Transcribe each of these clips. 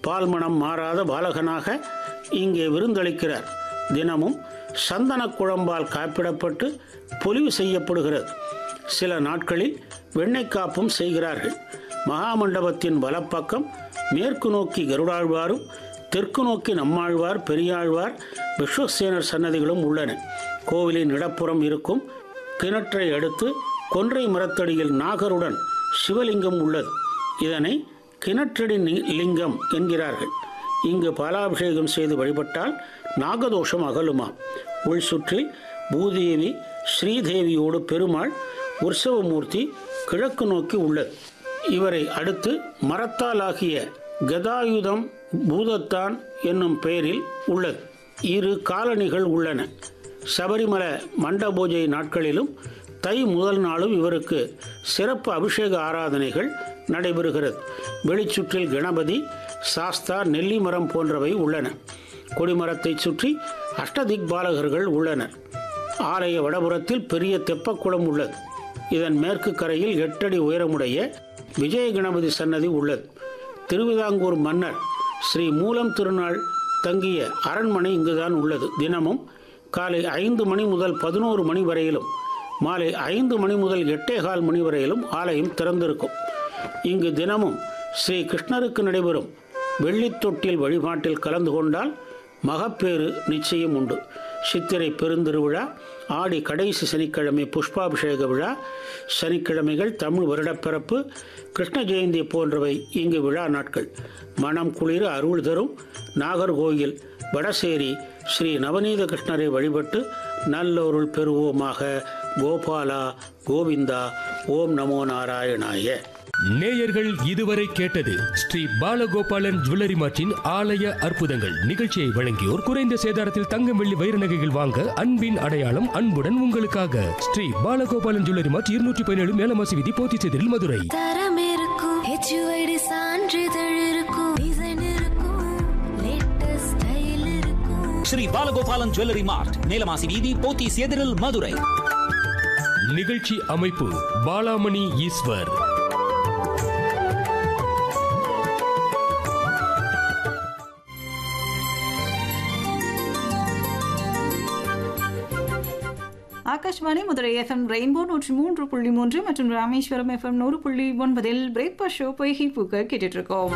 பால்மணம் மாறாத பாலகனாக இங்கே விருந்தளிக்கிறார் தினமும் சந்தன குழம்பால் காப்பிடப்பட்டு பொலிவு செய்யப்படுகிறது சில நாட்களில் வெண்ணெய் காப்பும் செய்கிறார்கள் மகாமண்டபத்தின் வலப்பக்கம் மேற்கு நோக்கி கருடாழ்வாரும் தெற்கு நோக்கி நம்மாழ்வார் பெரியாழ்வார் விஸ்வசேனர் சன்னதிகளும் உள்ளன கோவிலின் இடப்புறம் இருக்கும் கிணற்றை அடுத்து கொன்றை மரத்தடியில் நாகருடன் சிவலிங்கம் உள்ளது இதனை கிணற்றடி நி- லிங்கம் என்கிறார்கள் இங்கு பாலாபிஷேகம் செய்து வழிபட்டால் நாகதோஷம் அகலுமாம் உள் சுற்றில் பூதேவி ஸ்ரீதேவியோடு பெருமாள் உற்சவமூர்த்தி கிழக்கு நோக்கி உள்ளது இவரை அடுத்து மரத்தால் ஆகிய கதாயுதம் பூதத்தான் என்னும் பெயரில் உள்ளது இரு காலணிகள் உள்ளன சபரிமல மண்ட பூஜை நாட்களிலும் தை முதல் நாளும் இவருக்கு சிறப்பு அபிஷேக ஆராதனைகள் நடைபெறுகிறது வெளிச்சுற்றில் கணபதி சாஸ்தா நெல்லி மரம் போன்றவை உள்ளன கொடிமரத்தை சுற்றி அஷ்டதிக்பாலகர்கள் உள்ளனர் ஆலய வடபுறத்தில் பெரிய தெப்பக்குளம் உள்ளது இதன் மேற்கு கரையில் எட்டடி உயரமுடைய விஜய கணபதி சன்னதி உள்ளது திருவிதாங்கூர் மன்னர் ஸ்ரீ மூலம் திருநாள் தங்கிய அரண்மனை இங்குதான் உள்ளது தினமும் காலை ஐந்து மணி முதல் பதினோரு மணி வரையிலும் மாலை ஐந்து மணி முதல் எட்டே கால் மணி வரையிலும் ஆலயம் திறந்திருக்கும் இங்கு தினமும் ஸ்ரீ கிருஷ்ணருக்கு நடைபெறும் வெள்ளித் தொட்டில் வழிபாட்டில் கலந்து கொண்டால் மகப்பேறு நிச்சயம் உண்டு சித்திரை பெருந்திருவிழா ஆடி கடைசி சனிக்கிழமை புஷ்பாபிஷேக விழா சனிக்கிழமைகள் தமிழ் வருடப்பிறப்பு கிருஷ்ண ஜெயந்தி போன்றவை இங்கு விழா நாட்கள் மனம் குளிர அருள் தரும் நாகர்கோயில் வடசேரி ஸ்ரீ நவநீத கிருஷ்ணரை வழிபட்டு நல்லொருள் பெறுவோமாக கோபாலா கோவிந்தா ஓம் நமோ நாராயணாய நேயர்கள் இதுவரை கேட்டது ஸ்ரீ பாலகோபாலன் ஜுவல்லரி மார்ட்டின் ஆலய அற்புதங்கள் நிகழ்ச்சியை வழங்கியோர் குறைந்த சேதாரத்தில் தங்கம் வெள்ளி வைர நகைகள் வாங்க அன்பின் அடையாளம் அன்புடன் உங்களுக்காக ஸ்ரீ பாலகோபாலன் ஜுவல்லரி மார்ட் இருநூற்றி பதினேழு மேலமாசி விதி போத்திச்செதிரில் மதுரை தரம் இருக்கும் ஹெச்யூஐடி சான்றிதழ் இருக்கும் டிசைன் இருக்கும் லேட்டஸ்ட் ஸ்டைல் இருக்கும் ஸ்ரீ பாலகோபாலன் ஜுவல்லரி மார்ட் நீலமாசி வீதி போத்தீஸ் எதிரில் மதுரை நிகழ்ச்சி அமைப்பு பாலாமணி ஈஸ்வர் ஆகாஷ்வாணி மதுரை எஃப்எம் ரெயின்போ நூற்றி மூன்று புள்ளி மூன்று மற்றும் ராமேஸ்வரம் எஃப்எம் நூறு புள்ளி ஒன்பதில் பிரேக்ஃபாஸ்ட் ஷோ பொய்கி பூக்க கேட்டுட்டு இருக்கோம்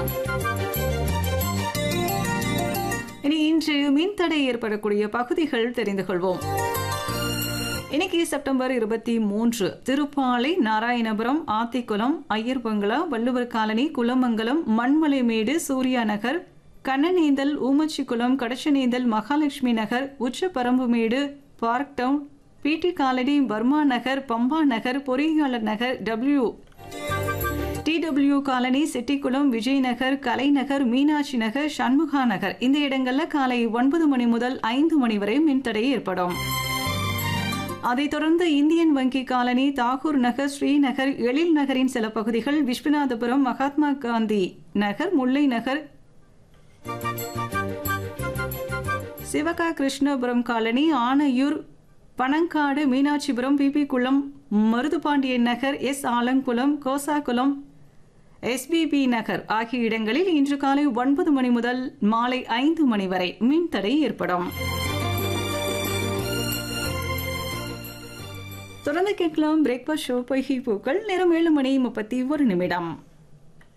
இனி இன்று மின்தடை ஏற்படக்கூடிய பகுதிகள் தெரிந்து கொள்வோம் இன்னைக்கு செப்டம்பர் இருபத்தி மூன்று Tiruppalai Narayanapuram Athikulam Iyer bungalow Valluvar colony Kulamangalam Manmalaimedu Surya Nagar Kannanendhal Oomachikulam Kadachanendhal Mahalakshmi Nagar Uchapparambumedu park town P T colony Burma Nagar Pampa Nagar பொறியாளர் Nagar W D W colony Chettikulam Vijayanagar Kalainagar Meenakshi Nagar Shanmuga Nagar இந்த இடங்கள்ல காலை ஒன்பது மணி முதல் ஐந்து மணி வரை மின்தடை ஏற்படும் அதைத் தொடர்ந்து இந்தியன் வங்கி காலனி தாகூர் நகர் ஸ்ரீநகர் எழில் நகரின் சில பகுதிகள் Viswanathapuram Mahatma Gandhi Nagar Mullai Nagar Sivaka Krishnapuram colony Anaiyur Panangadu Meenakshipuram B B Kulam Maruthupandian Nagar S Alangulam Kosakulam S B B Nagar ஆகிய இடங்களில் இன்று காலை ஒன்பது மணி முதல் மாலை ஐந்து மணி வரை மின்தடை ஏற்படும் தொடர்ந்து கேட்கலாம் பிரேக்ஃபாஸ்ட் ஷோ பொய்கை பூக்கள் நேரம் ஏழு மணி முப்பத்தி ஒரு நிமிடம்